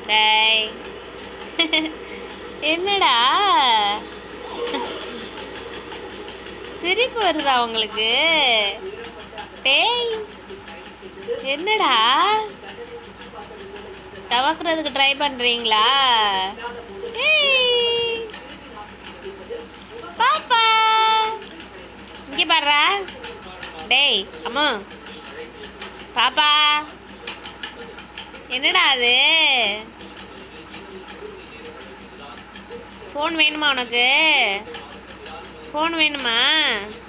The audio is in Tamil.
டேய் என்னடா சிரிப்பு வருதா உங்களுக்கு டேய் என்னடா தவக்கிறதுக்கு ட்ரை பண்ணுறீங்களா ஏய் பாப்பா இங்கே பாடுறா டேய் அம்மா பாப்பா என்னடா அது ஃபோன் வேணுமா உனக்கு ஃபோன் வேணுமா